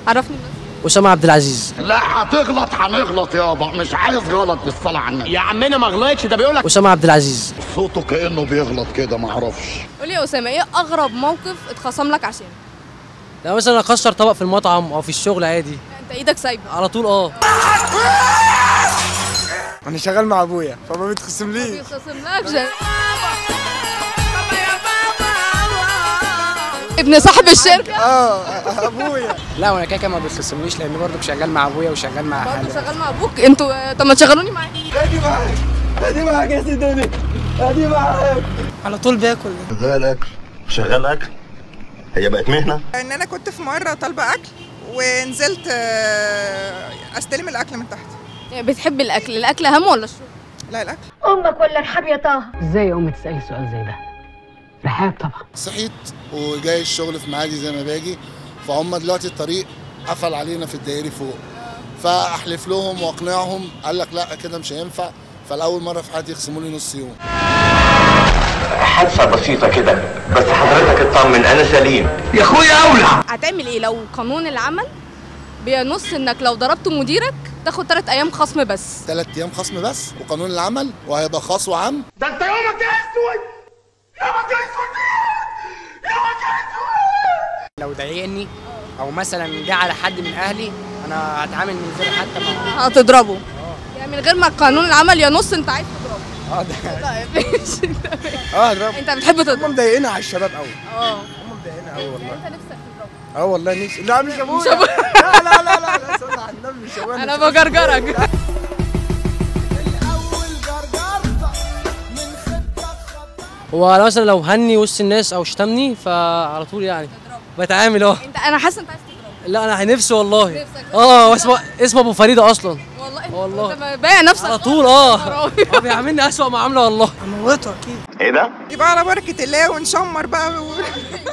عرفني الناس اسامه عبد العزيز لا هتغلط هنغلط يابا مش عايز غلط بالصلاة على النبي يا عمنا ما غلطش ده بيقول لك اسامه عبد العزيز صوته كأنه بيغلط كده معرفش قولي يا اسامه ايه اغرب موقف اتخصم لك عشان لو مثلا اكسر طبق في المطعم او في الشغل عادي انت ايدك سايبه على طول اه انا شغال مع ابويا فما بيتخصمليش بيتخصملكش ابن صاحب الشركه اه ابويا لا وانا كده كده ما بيتخصمليش لان برضه شغال مع ابويا وشغال مع برضه حالي شغال مع ابوك انتوا طب ما تشغلوني معاك على طول باكل شغال اكل شغال اكل هي بقت مهنه ان انا كنت في مره طالبه اكل ونزلت آه، استلم الاكل من تحت يعني بتحب الاكل الاكل اهم ولا الشغل لا الاكل امك ولا الحب يا طه ازاي يا امي تسالي سؤال زي ده رحاب طبعا صحيت وجاي الشغل في معادي زي ما باجي فهم دلوقتي الطريق قفل علينا في الدائري فوق فاحلف لهم واقنعهم قال لك لا كده مش هينفع فالاول مره في حياتي يخصموا لي نص يوم حادثه بسيطه كده بس حضرتك اطمن انا سليم يا اخويا اولى هتعمل ايه لو قانون العمل بينص انك لو ضربت مديرك تاخد 3 ايام خصم بس ثلاث ايام خصم بس وقانون العمل وهيبقى خاص وعام ده انت يومك اسود يومك اسود يومك اسود لو ضايقني او مثلا جه على حد من اهلي انا هتعامل من غير حتى ما هتضربه يعني من غير ما قانون العمل ينص انت عايز تضربه اه ده طيب ماشي تمام. اه اضرب انت بتحب هم تضرب مضايقين على الشباب قوي اه هم مضايقين قوي والله انت نفسك تضرب اه والله نفسي لا مش ابويا مش أبويا. لا لا لا لا لا صلي على النبي مش ابويا انا بجرجرك هو مثلا لو هني وسط الناس او شتمني فعلى طول يعني بتعامل اه انت انا حاسه انت عايز تضرب لا انا نفسي والله نفسك. اه اسمه اسمه ابو فريده اصلا والله انت والله. انت بايع نفسك على طول اه حرامي. هو بيعاملني اسوأ معامله والله اموته اكيد ايه ده يبقى على بركه الله ونشمر بقى و...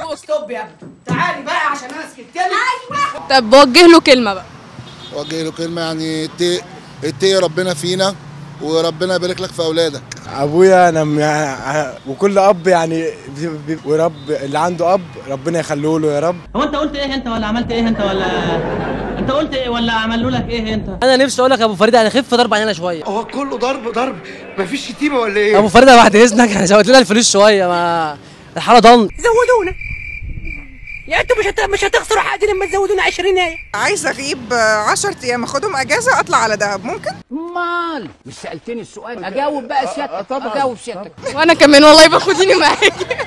طب وجه له كلمه بقى وجه له كلمه يعني اتقي اتقي ربنا فينا وربنا يبارك لك في اولادك ابويا انا م- يعني وكل اب يعني بي- بي- ورب اللي عنده اب ربنا يخليه له يا رب هو انت قلت ايه انت ولا عملت ايه انت ولا انت قلت ايه ولا عملوا لك ايه انت انا نفسي اقول لك يا ابو فريده يعني خف ضرب علينا شويه هو كله ضرب ضرب مفيش شتيمة ولا ايه؟ ابو فريده بعد اذنك يعني زود لنا الفلوس شويه ما الحاله ضن زودونا يا انتوا مش هت... مش هتخسروا حاجه لما تزودونا 20 عايزه اغيب 10 ايام اخدهم اجازه اطلع على دهب ممكن امال مش سالتني السؤال اجاوب بقى سيادتك اجاوب سيادتك وانا كمان والله باخديني معاك